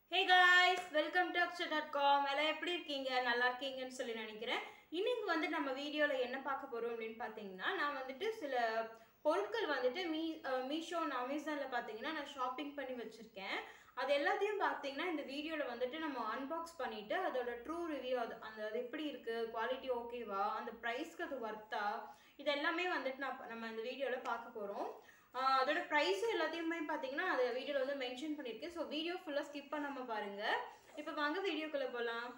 hey guys welcome to Akshar dot com எல்லாம் எப்படி இருக்கீங்க நல்லா இருக்கீங்கன்னு சொல்லி நினைக்கிறேன் இன்னைக்கு வந்து நம்ம வீடியோவில் என்ன பார்க்க போகிறோம் அப்படின்னு பார்த்தீங்கன்னா நான் வந்துட்டு சில பொருட்கள் வந்துட்டு மீ மீஷோ அமேசானில் பார்த்தீங்கன்னா நான் ஷாப்பிங் பண்ணி வச்சுருக்கேன் அது எல்லாத்தையும் பார்த்தீங்கன்னா இந்த வீடியோவில் வந்துட்டு நம்ம அன்பாக்ஸ் பண்ணிவிட்டு அதோட ட்ரூ ரிவ்யூ அது அந்த அது எப்படி இருக்குது குவாலிட்டி ஓகேவா அந்த ப்ரைஸ்க்கு அது ஒர்த்தா இது எல்லாமே வந்துட்டு நான் நம்ம இந்த வீடியோவில் பார்க்க போகிறோம் ஆஹ் அதோட ப்ரைஸ் எல்லாத்தையுமே பார்த்தீங்கன்னா அது வீடியோவில் வந்து மென்ஷன் பண்ணியிருக்கேன் ஸோ வீடியோ ஃபுல்லாக ஸ்கிப் பண்ணாமல் பாருங்கள் இப்போ வாங்க வீடியோக்குள்ளே போகலாம்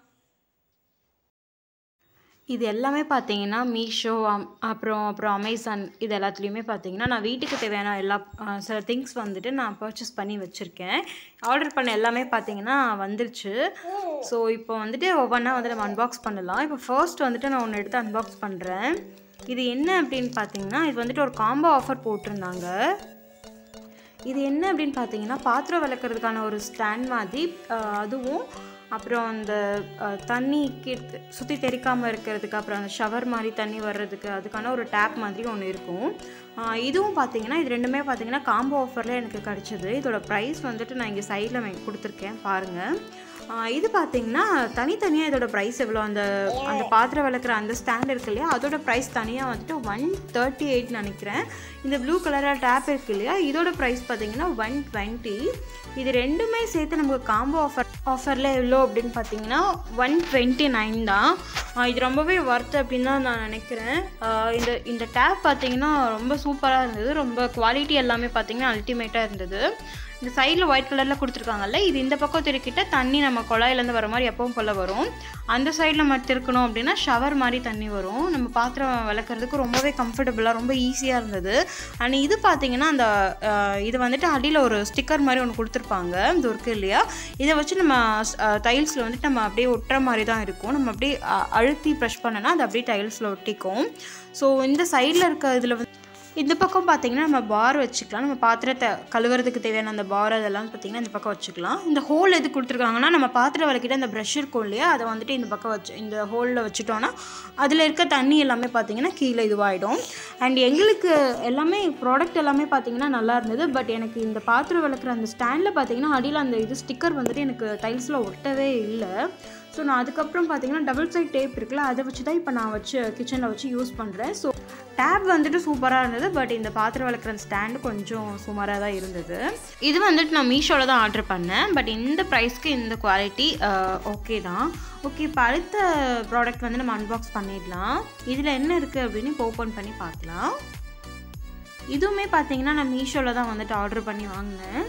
இது எல்லாமே பார்த்தீங்கன்னா மீஷோ அப்புறம் அப்புறம் அமேசான் இது எல்லாத்துலேயுமே பார்த்தீங்கன்னா நான் வீட்டுக்கு தேவையான எல்லா ஆஹ் சில திங்ஸ் வந்துட்டு நான் பர்ச்சேஸ் பண்ணி வச்சுருக்கேன் ஆர்டர் பண்ண எல்லாமே பார்த்தீங்கன்னா வந்துருச்சு ஸோ இப்போ வந்துட்டு ஒவ்வொன்றா வந்து நம்ம அன்பாக்ஸ் பண்ணலாம் இப்போ ஃபர்ஸ்ட் வந்துட்டு நான் ஒன்று எடுத்து அன்பாக்ஸ் பண்ணுறேன் இது என்ன அப்படின்னு பார்த்தீங்கன்னா இது வந்துட்டு ஒரு காம்போ ஆஃபர் போட்டிருந்தாங்க இது என்ன அப்படின்னு பார்த்தீங்கன்னா பாத்திரம் விளக்குறதுக்கான ஒரு ஸ்டாண்ட் மாதிரி அஹ், அதுவும் அப்புறம் அந்த அஹ், தண்ணி கீழ் சுற்றி தெறிக்காமல் இருக்கிறதுக்கு அப்புறம் அந்த ஷவர் மாதிரி தண்ணி வர்றதுக்கு அதுக்கான ஒரு டேப் மாதிரி ஒன்று இருக்கும் அஹ், இதுவும் பார்த்தீங்கன்னா இது ரெண்டுமே பார்த்தீங்கன்னா காம்போ ஆஃபரில் எனக்கு கிடச்சிது இதோட ப்ரைஸ் வந்துட்டு நான் இங்கே சைடில் கொடுத்துருக்கேன் பாருங்கள் ஆஹ் இது பார்த்தீங்கன்னா தனித்தனியாக இதோட ப்ரைஸ் எவ்வளோ அந்த அந்த பாத்திரம் விளக்குற அந்த ஸ்டாண்ட் இருக்கு இல்லையா அதோட ப்ரைஸ் தனியாக வந்துட்டு ஒன் தேர்ட்டி எயிட் நினைக்கிறேன் இந்த ப்ளூ கலராக டேப் இருக்கு இல்லையா இதோட ப்ரைஸ் பார்த்தீங்கன்னா ஒன் டுவெண்ட்டி இது ரெண்டுமே சேர்த்து நமக்கு காம்போ ஆஃபர் ஆஃபரில் எவ்வளோ அப்படின்னு பார்த்தீங்கன்னா ஒன் டுவெண்ட்டி நைன் தான் ஆஹ் இது ரொம்பவே ஒர்த் அப்படின்னு தான் நான் நினைக்கிறேன் ஆஹ் இந்த இந்த டேப் பார்த்தீங்கன்னா ரொம்ப சூப்பராக இருந்தது ரொம்ப குவாலிட்டி எல்லாமே பார்த்தீங்கன்னா அல்டிமேட்டாக இருந்தது இந்த சைடில் ஒயிட் கலரில் கொடுத்துருக்காங்கல்ல இது இந்த பக்கம் திருக்கிட்ட தண்ணி நம்ம குழாயிலேருந்து வர மாதிரி எப்பவும் போல் வரும் அந்த சைடில் நம்ம திருக்கணும் அப்படின்னா ஷவர் மாதிரி தண்ணி வரும் நம்ம பாத்திரம் விளக்குறதுக்கு ரொம்பவே கம்ஃபர்டபுளாக ரொம்ப ஈஸியாக இருந்தது அண்ட் இது பார்த்தீங்கன்னா அந்த அஹ், இது வந்துட்டு அடியில் ஒரு ஸ்டிக்கர் மாதிரி ஒன்று கொடுத்துருப்பாங்க இது இருக்கு இல்லையா இதை வச்சு நம்ம டைல்ஸில் வந்துட்டு நம்ம அப்படியே ஒட்டுற மாதிரி தான் இருக்கும் நம்ம அப்படியே அ- அழுத்தி ப்ரெஷ் பண்ணனா அது அப்படியே டைல்ஸில் ஒட்டிக்கும் ஸோ இந்த சைடில் இருக்க இதில் வந்து இந்த பக்கம் பார்த்தீங்கன்னா நம்ம பார் வச்சுக்கலாம் நம்ம பாத்திரத்தை கழுவுறதுக்கு தேவையான அந்த பார் அதெல்லாம் பார்த்தீங்கன்னா இந்த பக்கம் வச்சுக்கலாம் இந்த ஹோல் எது கொடுத்துருக்காங்கன்னா நம்ம பாத்திரம் விளக்கிட்ட அந்த ப்ரஷ் இருக்கும் இல்லையா அதை வந்துட்டு இந்த பக்கம் வச்சு இந்த ஹோலில் வச்சுட்டோன்னா அதில் இருக்க தண்ணி எல்லாமே பார்த்தீங்கன்னா கீழே இதுவாகிடும் அண்ட் எங்களுக்கு எல்லாமே ப்ராடக்ட் எல்லாமே பார்த்தீங்கன்னா நல்லா இருந்தது பட் எனக்கு இந்த பாத்திரம் விளக்குற அந்த ஸ்டாண்டில் பார்த்தீங்கன்னா அடியில் அந்த இது ஸ்டிக்கர் வந்துட்டு எனக்கு டைல்ஸில் ஒட்டவே இல்லை ஸோ நான் அதுக்கப்புறம் பார்த்தீங்கன்னா டபுள் சைட் டேப் இருக்குல்ல அதை வச்சு தான் இப்போ நான் வச்சு கிச்சனில் வச்சு யூஸ் பண்ணுறேன் ஸோ டேப் வந்துட்டு சூப்பராக இருந்தது பட் இந்த பாத்திரம் வளர்க்குற ஸ்டாண்டு கொஞ்சம் சுமாராக தான் இருந்தது இது வந்துட்டு நான் மீஷோவில் தான் ஆர்டர் பண்ணேன் பட் இந்த ப்ரைஸ்க்கு இந்த குவாலிட்டி ஓகே தான் ஓகே இப்போ அடுத்த ப்ராடக்ட் வந்து நம்ம அன்பாக்ஸ் பண்ணிடலாம் இதில் என்ன இருக்குது அப்படின்னு இப்போ ஓப்பன் பண்ணி பார்க்கலாம் இதுவுமே பார்த்தீங்கன்னா நான் மீஷோவில் தான் வந்துட்டு ஆர்டர் பண்ணி வாங்கினேன்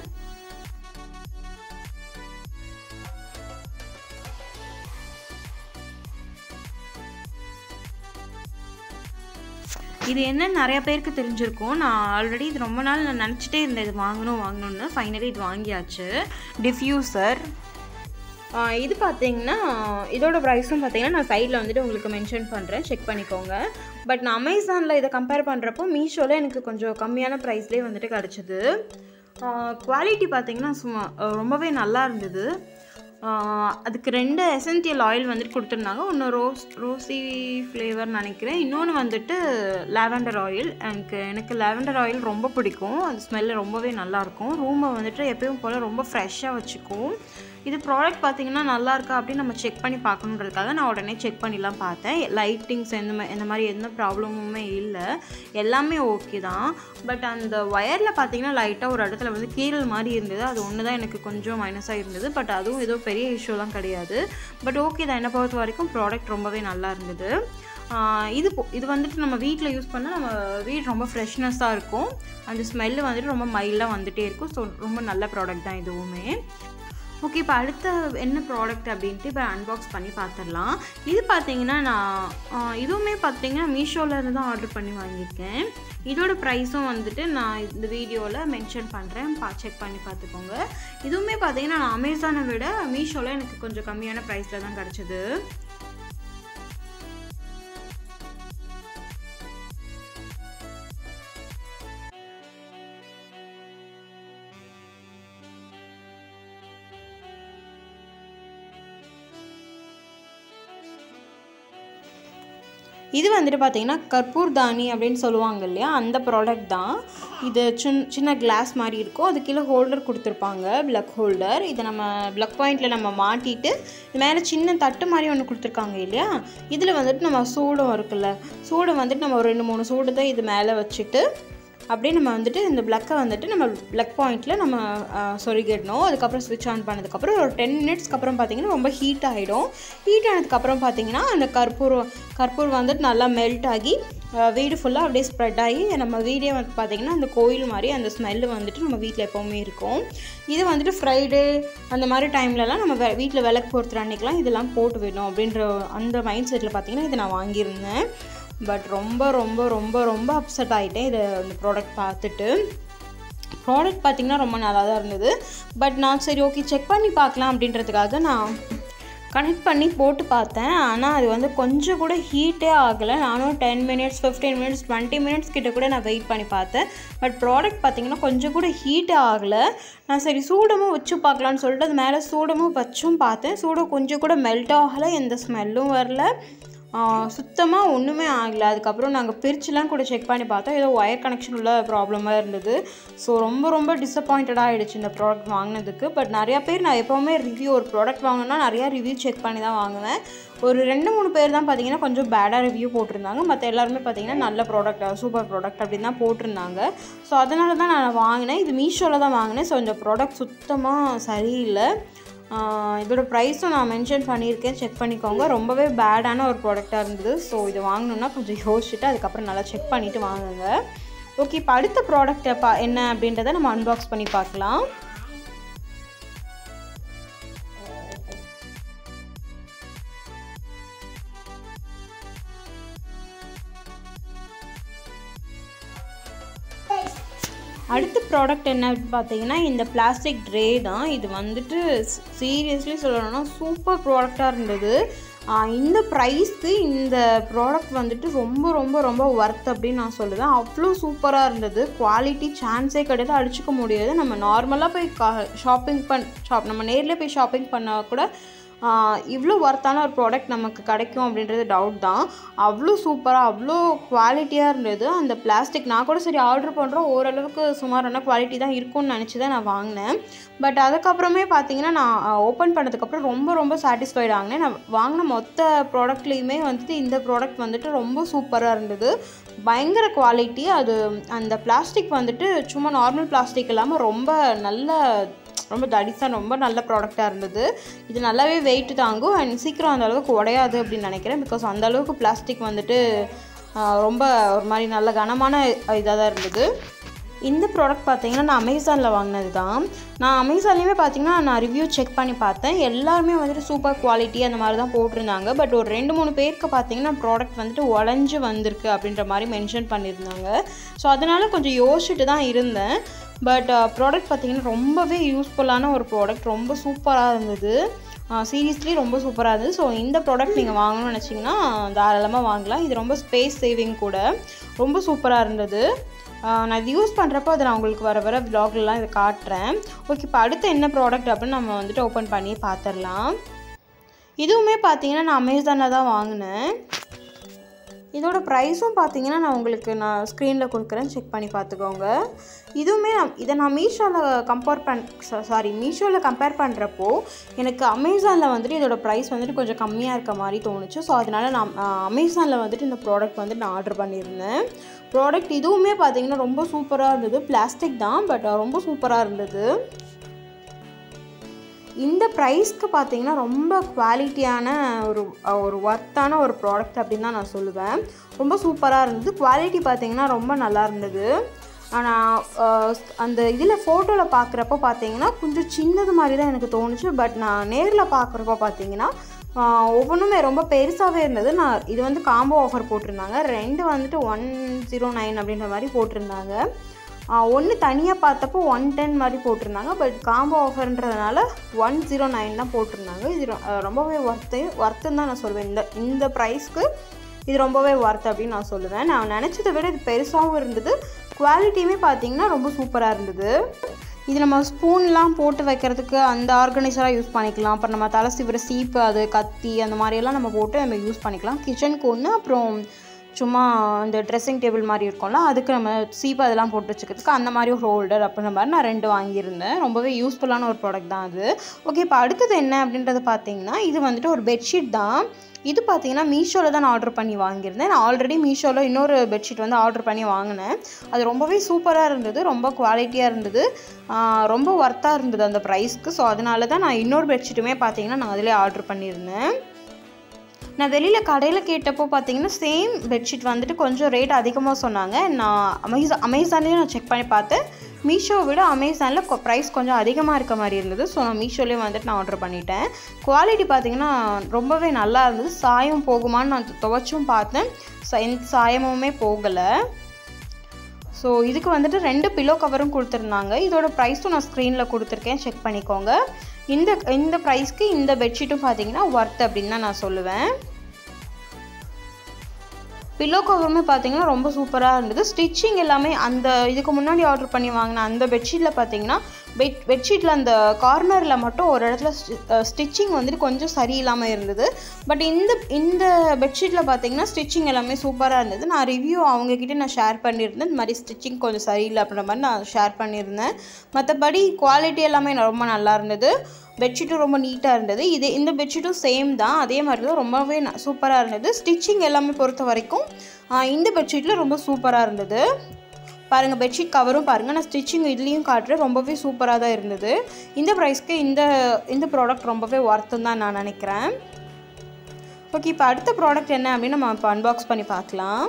இது என்ன நிறைய பேருக்கு தெரிஞ்சிருக்கும் நான் ஆல்ரெடி இது ரொம்ப நாள் நான் நினச்சிட்டே இருந்தேன் இது வாங்கணும் வாங்கணும்னு ஃபைனலி இது வாங்கியாச்சு டிஃப்யூசர் இது பார்த்தீங்கன்னா இதோட ப்ரைஸும் பார்த்தீங்கன்னா நான் சைடில் வந்துட்டு உங்களுக்கு மென்ஷன் பண்ணுறேன் செக் பண்ணிக்கோங்க பட் நான் அமேசானில் இதை கம்பேர் பண்ணுறப்போ மீஷோவில் எனக்கு கொஞ்சம் கம்மியான ப்ரைஸ்லேயே வந்துட்டு கிடச்சிது குவாலிட்டி பார்த்தீங்கன்னா சும்மா அஹ் ரொம்பவே நல்லா இருந்தது ஆஹ் அதுக்கு ரெண்டு எசென்சியல் ஆயில் வந்துட்டு கொடுத்துருந்தாங்க ஒன்று ரோஸ் ரோசி ஃப்ளேவர் நினைக்கிறேன் இன்னொன்று வந்துட்டு லாவெண்டர் ஆயில் எனக்கு எனக்கு லாவெண்டர் ஆயில் ரொம்ப பிடிக்கும் அது ஸ்மெல்லு ரொம்பவே நல்லாயிருக்கும் ரூமை வந்துட்டு எப்பயும் போல் ரொம்ப ஃப்ரெஷ்ஷாக வச்சுக்கும் இது ப்ராடக்ட் பார்த்தீங்கன்னா நல்லா இருக்கா அப்படின்னு நம்ம செக் பண்ணி பார்க்கணுன்றதுக்காக நான் உடனே செக் பண்ணிலாம் பார்த்தேன் லைட்டிங்ஸ் எந்த மா- இந்த மாதிரி எந்த ப்ராப்ளமுமே இல்லை எல்லாமே ஓகே தான் பட் அந்த ஒயரில் பார்த்தீங்கன்னா லைட்டாக ஒரு இடத்துல வந்து கீரல் மாதிரி இருந்தது அது ஒன்று தான் எனக்கு கொஞ்சம் மைனஸாக இருந்தது பட் அதுவும் ஏதோ பெரிய இஷ்யூலாம் கிடையாது பட் ஓகே தான் என்னை பொறுத்த வரைக்கும் ப்ராடக்ட் ரொம்பவே நல்லா இருந்தது ஆஹ் இது பொ- இது வந்துட்டு நம்ம வீட்டில் யூஸ் பண்ணால் நம்ம வீடு ரொம்ப ஃப்ரெஷ்னஸாக இருக்கும் அந்த ஸ்மெல்லு வந்துட்டு ரொம்ப மைல்டாக வந்துட்டே இருக்கும் ஸோ ரொம்ப நல்ல ப்ராடக்ட் தான் இதுவுமே ஓகே இப்போ அடுத்த என்ன ப்ராடக்ட் அப்படின்ட்டு இப்போ அன்பாக்ஸ் பண்ணி பார்த்துடலாம் இது பார்த்தீங்கன்னா நான் ஆஹ் இதுவுமே பார்த்தீங்கன்னா மீஷோவில் இருந்து தான் ஆர்டர் பண்ணி வாங்கியிருக்கேன் இதோட ப்ரைஸும் வந்துட்டு நான் இந்த வீடியோவில் மென்ஷன் பண்ணுறேன் பா செக் பண்ணி பார்த்துக்கோங்க இதுவுமே பார்த்தீங்கன்னா நான் அமேசானை விட மீஷோவில் எனக்கு கொஞ்சம் கம்மியான ப்ரைஸில் தான் கிடச்சிது இது வந்துட்டு பார்த்தீங்கன்னா கற்பூர் தானி அப்படின்னு சொல்லுவாங்க இல்லையா அந்த ப்ராடக்ட் தான் இது சின் சின்ன கிளாஸ் மாதிரி இருக்கும் அது கீழே ஹோல்டர் கொடுத்துருப்பாங்க ப்ளக் ஹோல்டர் இதை நம்ம ப்ளக் பாயிண்டில் நம்ம மாட்டிட்டு மேலே சின்ன தட்டு மாதிரி ஒன்று கொடுத்துருக்காங்க இல்லையா இதில் வந்துட்டு நம்ம சூடம் இருக்குல்ல சூடம் வந்துட்டு நம்ம ஒரு ரெண்டு மூணு சூடு தான் இது மேலே வச்சுட்டு அப்படியே நம்ம வந்துட்டு இந்த ப்ளக்கை வந்துட்டு நம்ம ப்ளக் பாயிண்ட்டில் நம்ம சொருகிடணும் அதுக்கப்புறம் ஸ்விட்ச் ஆன் பண்ணதுக்கப்புறம் ஒரு டென் மினிட்ஸ்க்கு அப்புறம் பார்த்தீங்கன்னா ரொம்ப ஹீட் ஆகிடும் ஹீட் ஆனதுக்கப்புறம் பார்த்தீங்கன்னா அந்த கற்பூரம் கற்பூரம் வந்துட்டு நல்லா மெல்ட் ஆகி அஹ், வீடு ஃபுல்லாக அப்படியே ஸ்ப்ரெட் ஆகி நம்ம வீடே வந்து பார்த்திங்கன்னா அந்த கோயில் மாதிரி அந்த ஸ்மெல்லு வந்துட்டு நம்ம வீட்டில் எப்போவுமே இருக்கும் இது வந்துட்டு ஃப்ரைடே அந்த மாதிரி டைம்லலாம் நம்ம வெ வீட்டில் விளக்கு பொறுத்துற அன்றைக்கெலாம் இதெல்லாம் போட்டு விடணும் அப்படின்ற அந்த மைண்ட் செட்டில் பார்த்தீங்கன்னா இதை நான் வாங்கியிருந்தேன் பட் ரொம்ப ரொம்ப ரொம்ப ரொம்ப அப்செட் ஆகிட்டேன் இதை இந்த ப்ராடக்ட் பார்த்துட்டு ப்ராடக்ட் பார்த்திங்கன்னா ரொம்ப நல்லா தான் இருந்தது பட் நான் சரி ஓகே செக் பண்ணி பார்க்கலாம் அப்படின்றதுக்காக நான் கனெக்ட் பண்ணி போட்டு பார்த்தேன் ஆனால் அது வந்து கொஞ்சம் கூட ஹீட்டே ஆகலை நானும் ten minutes fifteen minutes twenty minutes கிட்ட கூட நான் வெயிட் பண்ணி பார்த்தேன் பட் ப்ராடக்ட் பார்த்திங்கன்னா கொஞ்சம் கூட ஹீட்டே ஆகலை நான் சரி சூடமும் வச்சு பார்க்கலான்னு சொல்லிட்டு அது மேலே சூடமும் வச்சும் பார்த்தேன் சூடம் கொஞ்சம் கூட மெல்ட் ஆகலை எந்த ஸ்மெல்லும் வரல சுத்தமாக ஒன்றுமே ஆகலை அதுக்கப்புறம் நாங்கள் பிரிச்சுலாம் கூட செக் பண்ணி பார்த்தோம் ஏதோ ஒயர் கனெக்ஷன் உள்ள ப்ராப்ளமாக இருந்தது ஸோ ரொம்ப ரொம்ப டிசப்பாயிண்டடாக ஆகிடுச்சு இந்த ப்ராடக்ட் வாங்கினதுக்கு பட் நிறையா பேர் நான் எப்போவுமே ரிவ்யூ ஒரு ப்ராடக்ட் வாங்கினா நிறையா ரிவ்யூ செக் பண்ணி தான் வாங்குவேன் ஒரு ரெண்டு மூணு பேர் தான் பார்த்தீங்கன்னா கொஞ்சம் பேடாக ரிவ்யூ போட்டிருந்தாங்க மற்ற எல்லாருமே பார்த்தீங்கன்னா நல்ல ப்ராடக்ட் சூப்பர் ப்ராடக்ட் அப்படின்னு தான் போட்டிருந்தாங்க ஸோ அதனால தான் நான் வாங்கினேன் இது மீஷோவில் தான் வாங்கினேன் ஸோ இந்த ப்ராடக்ட் சுத்தமாக சரியில்லை ஆஹ் இதோட ப்ரைஸும் நான் மென்ஷன் பண்ணியிருக்கேன் செக் பண்ணிக்கோங்க ரொம்பவே பேடான ஒரு ப்ராடக்டாக இருந்தது ஸோ இது வாங்கணுன்னா கொஞ்சம் யோசிச்சுட்டு அதுக்கப்புறம் நல்லா செக் பண்ணிவிட்டு வாங்குங்க ஓகே இப்போ அடுத்த ப்ராடக்ட் பா என்ன அப்படின்றத நம்ம அன்பாக்ஸ் பண்ணி பார்க்கலாம் அடுத்த ப்ராடக்ட் என்ன அப்படின்னு பார்த்தீங்கன்னா இந்த பிளாஸ்டிக் ட்ரே தான் இது வந்துட்டு சீரியஸ்லி சொல்லணும்னா சூப்பர் ப்ராடக்டாக இருந்தது ஆஹ் இந்த ப்ரைஸ்க்கு இந்த ப்ராடக்ட் வந்துட்டு ரொம்ப ரொம்ப ரொம்ப ஒர்த் அப்படின்னு நான் சொல்லுவேன் அவ்வளோ சூப்பராக இருந்தது குவாலிட்டி சான்ஸே கிடையாது அடிச்சுக்க முடியாது நம்ம நார்மலாக போய் கா ஷாப்பிங் பண் ஷாப் நம்ம நேரில் போய் ஷாப்பிங் பண்ணால் கூட இவ்வளோ ஒர்த்தான ஒரு ப்ராடக்ட் நமக்கு கிடைக்கும் அப்படின்றது டவுட் தான் அவ்வளோ சூப்பராக அவ்வளோ குவாலிட்டியாக இருந்தது அந்த பிளாஸ்டிக் நான் கூட சரி ஆர்டர் பண்ணுறோம் ஓரளவுக்கு சுமாரான குவாலிட்டி தான் இருக்கும்னு நினச்சி தான் நான் வாங்கினேன் பட் அதுக்கப்புறமே பார்த்தீங்கன்னா நான் ஓப்பன் பண்ணதுக்கப்புறம் ரொம்ப ரொம்ப சாட்டிஸ்ஃபைட் ஆகினேன் நான் வாங்கின மொத்த ப்ராடக்ட்லேயுமே வந்துட்டு இந்த ப்ராடக்ட் வந்துட்டு ரொம்ப சூப்பராக இருந்தது பயங்கர குவாலிட்டி அது அந்த பிளாஸ்டிக் வந்துட்டு சும்மா நார்மல் பிளாஸ்டிக் இல்லாமல் ரொம்ப நல்ல ரொம்ப தடிசாக ரொம்ப நல்ல ப்ராடக்டாக இருந்தது இது நல்லாவே வெயிட் தாங்கும் அண்ட் சீக்கிரம் அந்த அளவுக்கு உடையாது அப்படின்னு நினைக்கிறேன் பிகாஸ் அந்த அளவுக்கு பிளாஸ்டிக் வந்துட்டு ஆஹ், ரொம்ப ஒரு மாதிரி நல்ல கனமான இதாக தான் இருந்தது இந்த ப்ராடக்ட் பார்த்தீங்கன்னா நான் அமேசானில் வாங்கினது தான் நான் அமேசான்லேயுமே பார்த்தீங்கன்னா நான் ரிவ்யூ செக் பண்ணி பார்த்தேன் எல்லாருமே வந்துட்டு சூப்பர் குவாலிட்டி அந்த மாதிரி தான் போட்டிருந்தாங்க பட் ஒரு ரெண்டு மூணு பேருக்கு பார்த்தீங்கன்னா ப்ராடக்ட் வந்துட்டு உடஞ்சி வந்திருக்கு அப்படின்ற மாதிரி மென்ஷன் பண்ணியிருந்தாங்க ஸோ அதனால் கொஞ்சம் யோசிச்சுட்டு தான் இருந்தேன் பட் ப்ராடக்ட் பார்த்தீங்கன்னா ரொம்பவே யூஸ்ஃபுல்லான ஒரு ப்ராடக்ட் ரொம்ப சூப்பராக இருந்தது சீரியஸ்லி ரொம்ப சூப்பராக இருந்தது ஸோ இந்த ப்ராடக்ட் நீங்கள் வாங்கணும்னு நினச்சிங்கன்னா தாராளமாக வாங்கலாம் இது ரொம்ப ஸ்பேஸ் சேவிங் கூட ரொம்ப சூப்பராக இருந்தது ஆஹ் நான் இது யூஸ் பண்ணுறப்போ அதை நான் உங்களுக்கு வர வர விலாக்லாம் இதை காட்டுறேன் ஓகே இப்போ அடுத்து என்ன ப்ராடக்ட் அப்படின்னு நம்ம வந்துட்டு ஓப்பன் பண்ணி பார்த்துடலாம் இதுவுமே பார்த்தீங்கன்னா நான் அமேசானில் தான் வாங்கினேன் இதோட ப்ரைஸும் பார்த்தீங்கன்னா நான் உங்களுக்கு நான் ஸ்க்ரீனில் கொடுக்குறேன் செக் பண்ணி பார்த்துக்கோங்க இதுவுமே நான் இதை நான் மீஷோவில் கம்பேர் பண் சாரி மீஷோவில் கம்பேர் பண்ணுறப்போ எனக்கு அமேசானில் வந்துட்டு இதோட ப்ரைஸ் வந்துட்டு கொஞ்சம் கம்மியாக இருக்க மாதிரி தோணுச்சு ஸோ அதனால் நான் அமேசானில் வந்துட்டு இந்த ப்ராடக்ட் வந்துட்டு நான் ஆர்டர் பண்ணியிருந்தேன் ப்ராடக்ட் இதுவுமே பார்த்தீங்கன்னா ரொம்ப சூப்பராக இருந்தது பிளாஸ்டிக் தான் பட் ரொம்ப சூப்பராக இருந்தது இந்த ப்ரைஸ்க்கு பார்த்தீங்கன்னா ரொம்ப குவாலிட்டியான ஒரு ஒரு ஒர்த்தான ஒரு ப்ராடக்ட் அப்படின்னு தான் நான் சொல்லுவேன் ரொம்ப சூப்பராக இருந்தது குவாலிட்டி பார்த்தீங்கன்னா ரொம்ப நல்லா இருந்தது ஆனால் அந்த இதில் ஃபோட்டோவில் பார்க்குறப்ப பார்த்தீங்கன்னா கொஞ்சம் சின்னது மாதிரி தான் எனக்கு தோணுச்சு பட் நான் நேரில் பார்க்குறப்ப பார்த்தீங்கன்னா ஆஹ் ஒவ்வொன்றுமே ரொம்ப பெருசாகவே இருந்தது நான் இது வந்து காம்போ ஆஃபர் போட்டிருந்தாங்க ரெண்டு வந்துட்டு ஒன் ஜீரோ நைன் அப்படின்ற மாதிரி போட்டிருந்தாங்க ஒன்று தனியாக பார்த்தப்போ ஒன் டென் மாதிரி போட்டிருந்தாங்க பட் காம்போ ஆஃபர்ன்றதுனால ஒன் ஜீரோ நைன் தான் போட்டிருந்தாங்க இது ரொ- அஹ் ரொம்பவே ஒர்த்து ஒர்த்துன்னு தான் நான் சொல்லுவேன் இந்த இந்த ப்ரைஸ்க்கு இது ரொம்பவே ஒர்த் அப்படின்னு நான் சொல்லுவேன் நான் நினச்சதை விட இது பெருசாகவும் இருந்தது குவாலிட்டியுமே பார்த்தீங்கன்னா ரொம்ப சூப்பராக இருந்தது இது நம்ம ஸ்பூன்லாம் போட்டு வைக்கிறதுக்கு அந்த ஆர்கனைசராக யூஸ் பண்ணிக்கலாம் அப்புறம் நம்ம தலை சீவிர சீப்பு அது கத்தி அந்த மாதிரியெல்லாம் நம்ம போட்டு நம்ம யூஸ் பண்ணிக்கலாம் கிச்சனுக்கு ஒன்று அப்புறம் சும்மா இந்த ட்ரெஸ்ஸிங் டேபிள் மாதிரி இருக்கும்ல அதுக்கு நம்ம சீப்பு அதெல்லாம் போட்டு வச்சுக்கிறதுக்கு அந்த மாதிரி ஒரு ஹோல்டர் அப்படின்ற மாதிரி நான் ரெண்டு வாங்கியிருந்தேன் ரொம்பவே யூஸ்ஃபுல்லான ஒரு ப்ராடக்ட் தான் அது ஓகே இப்போ அடுத்தது என்ன அப்படின்றது பார்த்தீங்கன்னா இது வந்துட்டு ஒரு பெட்ஷீட் தான் இது பார்த்தீங்கன்னா மீஷோவில் தான் நான் ஆர்டர் பண்ணி வாங்கியிருந்தேன் நான் ஆல்ரெடி மீஷோவில் இன்னொரு பெட்ஷீட் வந்து ஆர்டர் பண்ணி வாங்கினேன் அது ரொம்பவே சூப்பராக இருந்தது ரொம்ப குவாலிட்டியாக இருந்தது ஆஹ் ரொம்ப ஒர்த்தாக இருந்தது அந்த ப்ரைஸ்க்கு ஸோ அதனால தான் நான் இன்னொரு பெட்ஷீட்டுமே பார்த்தீங்கன்னா நான் அதிலே ஆர்டர் பண்ணியிருந்தேன் நான் வெளியில் கடையில் கேட்டப்போ பார்த்தீங்கன்னா சேம் பெட்ஷீட் வந்துட்டு கொஞ்சம் ரேட் அதிகமாக சொன்னாங்க நான் அமேசா அமேசான்லேயும் நான் செக் பண்ணி பார்த்தேன் மீஷோவை விட அமேசானில் ப்ரைஸ் கொஞ்சம் அதிகமாக இருக்க மாதிரி இருந்தது ஸோ நான் மீஷோலேயே வந்துட்டு நான் ஆர்டர் பண்ணிட்டேன் குவாலிட்டி பார்த்தீங்கன்னா ரொம்பவே நல்லா இருந்தது சாயம் போகுமான்னு நான் துவைச்சும் பார்த்தேன் ச- எந்த சாயமுமே போகலை ஸோ இதுக்கு வந்துட்டு ரெண்டு பில்லோ கவரும் கொடுத்துருந்தாங்க இதோட ப்ரைஸும் நான் ஸ்க்ரீனில் கொடுத்துருக்கேன் செக் பண்ணிக்கோங்க இந்த இந்த ப்ரைஸ்க்கு இந்த பெட்ஷீட்டும் பார்த்தீங்கன்னா ஒர்த் அப்படின்னு தான் நான் சொல்லுவேன் பில்லோ கவருமே பார்த்தீங்கன்னா ரொம்ப சூப்பராக இருந்தது ஸ்டிச்சிங் எல்லாமே அந்த இதுக்கு முன்னாடி ஆர்டர் பண்ணி வாங்கின அந்த பெட்ஷீட்டில் பார்த்தீங்கன்னா பெட் பெட்ஷீட்டில் அந்த கார்னரில் மட்டும் ஒரு இடத்துல ஸ்டிச்சிங் வந்துட்டு கொஞ்சம் சரியில்லாமல் இருந்தது பட் இந்த இந்த பெட்ஷீட்டில் பார்த்தீங்கன்னா ஸ்டிச்சிங் எல்லாமே சூப்பராக இருந்தது நான் ரிவ்யூ அவங்கக்கிட்ட நான் ஷேர் பண்ணியிருந்தேன் இந்த மாதிரி ஸ்டிச்சிங் கொஞ்சம் சரியில்லை அப்படின்ற மாதிரி நான் ஷேர் பண்ணியிருந்தேன் மற்றபடி குவாலிட்டி எல்லாமே ரொம்ப நல்லா இருந்தது பெட்ஷீட்டும் ரொம்ப நீட்டாக இருந்தது இது இந்த பெட்ஷீட்டும் சேம் தான் அதே மாதிரி தான் ரொம்பவே சூப்பராக இருந்தது ஸ்டிச்சிங் எல்லாமே பொறுத்த வரைக்கும் ஆஹ் இந்த பெட்ஷீட்டில் ரொம்ப சூப்பராக இருந்தது பாருங்கள் பெட்ஷீட் கவரும் பாருங்கள் நான் ஸ்டிச்சிங் இதுலேயும் காட்டுறேன் ரொம்பவே சூப்பராக தான் இருந்தது இந்த ப்ரைஸ்க்கு இந்த இந்த ப்ராடக்ட் ரொம்பவே ஒர்த்துன்னு தான் நான் நினைக்கிறேன் ஓகே இப்போ அடுத்த ப்ராடக்ட் என்ன அப்படின்னு நம்ம இப்போ அன்பாக்ஸ் பண்ணி பார்க்கலாம்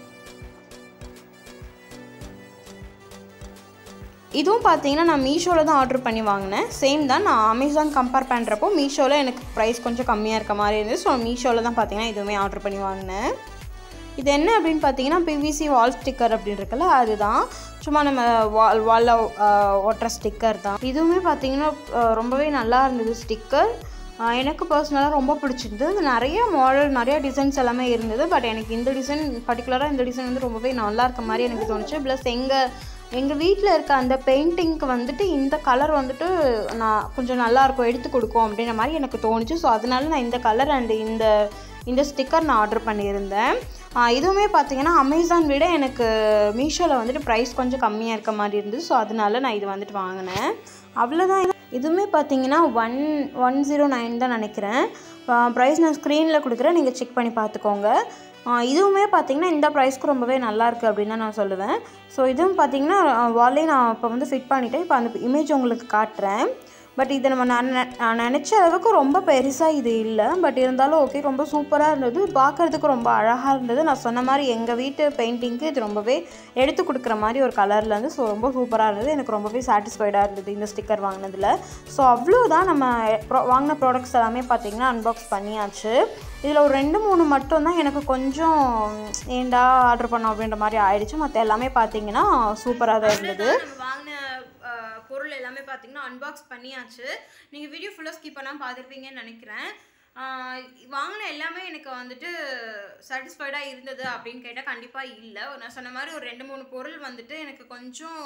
இதுவும் பார்த்தீங்கன்னா நான் மீஷோவில் தான் ஆர்டர் பண்ணி வாங்கினேன் சேம் தான் நான் அமேசான் கம்பேர் பண்ணுறப்போ மீஷோவில் எனக்கு ப்ரைஸ் கொஞ்சம் கம்மியாக இருக்க மாதிரி இருந்தது ஸோ மீஷோவில் தான் பார்த்தீங்கன்னா இதுவுமே ஆர்டர் பண்ணி வாங்கினேன் இது என்ன அப்படின்னு பார்த்தீங்கன்னா பிவிசி வால் ஸ்டிக்கர் அப்படின்னு இருக்குல்ல அதுதான் சும்மா நம்ம வால் வாலில் ஒட்டுற ஸ்டிக்கர் தான் இதுவுமே பார்த்தீங்கன்னா அஹ், ரொம்பவே நல்லா இருந்தது ஸ்டிக்கர் எனக்கு பர்சனலாக ரொம்ப பிடிச்சிருந்தது இது நிறைய மாடல் நிறைய டிசைன்ஸ் எல்லாமே இருந்தது பட் எனக்கு இந்த டிசைன் பர்டிகுலராக இந்த டிசைன் வந்து ரொம்பவே நல்லா இருக்க மாதிரி எனக்கு தோணுச்சு ப்ளஸ் எங்கள் எங்கள் வீட்டில் இருக்க அந்த பெயிண்டிங்க்கு வந்துட்டு இந்த கலர் வந்துட்டு நான் கொஞ்சம் நல்லா இருக்கும் எடுத்து கொடுக்கும் அப்படின்ற மாதிரி எனக்கு தோணுச்சு ஸோ அதனால நான் இந்த கலர் அண்ட் இந்த இந்த ஸ்டிக்கர் நான் ஆர்டர் பண்ணியிருந்தேன் ஆஹ் இதுவுமே பார்த்தீங்கன்னா அமேசான் விட எனக்கு மீஷோவில் வந்துட்டு ப்ரைஸ் கொஞ்சம் கம்மியாக இருக்க மாதிரி இருந்தது ஸோ அதனால நான் இது வந்துட்டு வாங்கினேன் அவ்வளோதான் இதுவுமே பார்த்தீங்கன்னா ஒன் ஒன் ஜீரோ நைன் தான் நினைக்கிறேன் ப்ரைஸ் நான் ஸ்க்ரீனில் கொடுக்குறேன் நீங்கள் செக் பண்ணி பார்த்துக்கோங்க ஆஹ் இதுவுமே பார்த்தீங்கன்னா இந்த ப்ரைஸ்க்கு ரொம்பவே நல்லா இருக்குது அப்படின்னு தான் நான் சொல்லுவேன் ஸோ இதுவும் பார்த்தீங்கன்னா வாலே நான் இப்போ வந்து ஃபிட் பண்ணிட்டேன் இப்போ அந்த இமேஜ் உங்களுக்கு காட்டுறேன் பட் இதை நம்ம நான் நெ- நான் நினச்ச அளவுக்கு ரொம்ப பெருசாக இது இல்லை பட் இருந்தாலும் ஓகே ரொம்ப சூப்பராக இருந்தது பார்க்குறதுக்கு ரொம்ப அழகாக இருந்தது நான் சொன்ன மாதிரி எங்கள் வீட்டு பெயிண்டிங்க்கு இது ரொம்பவே எடுத்து கொடுக்குற மாதிரி ஒரு கலரில் இருந்து ஸோ ரொம்ப சூப்பராக இருந்தது எனக்கு ரொம்பவே சாட்டிஸ்ஃபைடாக இருந்தது இந்த ஸ்டிக்கர் வாங்கினதில் ஸோ அவ்வளோதான் நம்ம pro- வாங்கின ப்ராடக்ட்ஸ் எல்லாமே பார்த்தீங்கன்னா அன்பாக்ஸ் பண்ணியாச்சு இதில் ஒரு ரெண்டு மூணு மட்டும் தான் எனக்கு கொஞ்சம் ஏண்டா ஆர்டர் பண்ணோம் அப்படின்ற மாதிரி ஆயிடுச்சு மற்ற எல்லாமே பார்த்தீங்கன்னா சூப்பராக தான் இருந்தது நம்ம வாங்கின பொருள் எல்லாமே பார்த்தீங்கன்னா அன்பாக்ஸ் பண்ணியாச்சு நீங்கள் வீடியோ ஃபுல்லாக ஸ்கிப் பண்ணாமல் பார்த்துருப்பீங்கன்னு நினைக்கிறேன் ஆஹ் வாங்கின எல்லாமே எனக்கு வந்துட்டு சாட்டிஸ்ஃபைடாக இருந்தது அப்படின்னு கேட்டால் கண்டிப்பாக இல்லை நான் சொன்ன மாதிரி ஒரு ரெண்டு மூணு பொருள் வந்துட்டு எனக்கு கொஞ்சம்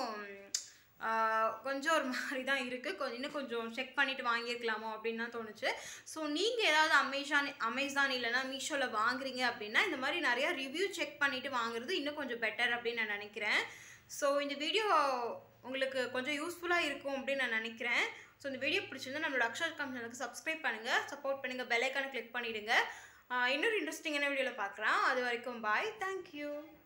ஆஹ் கொஞ்சம் ஒரு மாதிரி தான் இருக்குது கொஞ்சம் இன்னும் கொஞ்சம் செக் பண்ணிவிட்டு வாங்கியிருக்கலாமோ அப்படின்னு தான் தோணுச்சு ஸோ நீங்கள் ஏதாவது அமேசான் அமேசான் இல்லைனா மீஷோவில் வாங்குறீங்க அப்படின்னா இந்த மாதிரி நிறையா ரிவ்யூ செக் பண்ணிவிட்டு வாங்குறது இன்னும் கொஞ்சம் பெட்டர் அப்படின்னு நான் நினைக்கிறேன் ஸோ இந்த வீடியோ உங்களுக்கு கொஞ்சம் யூஸ்ஃபுல்லாக இருக்கும் அப்படின்னு நான் நினைக்கிறேன் ஸோ இந்த வீடியோ பிடிச்சிருந்தா நம்மளோட அக்ஷர் கம் சேனலுக்கு சப்ஸ்கிரைப் பண்ணுங்கள் சப்போர்ட் பண்ணுங்கள் பெல்லைக்கான கிளிக் பண்ணிவிடுங்க இன்னொரு இன்ட்ரெஸ்டிங்கான வீடியோவில் பார்க்கலாம் அது வரைக்கும் பாய் தேங்க்யூ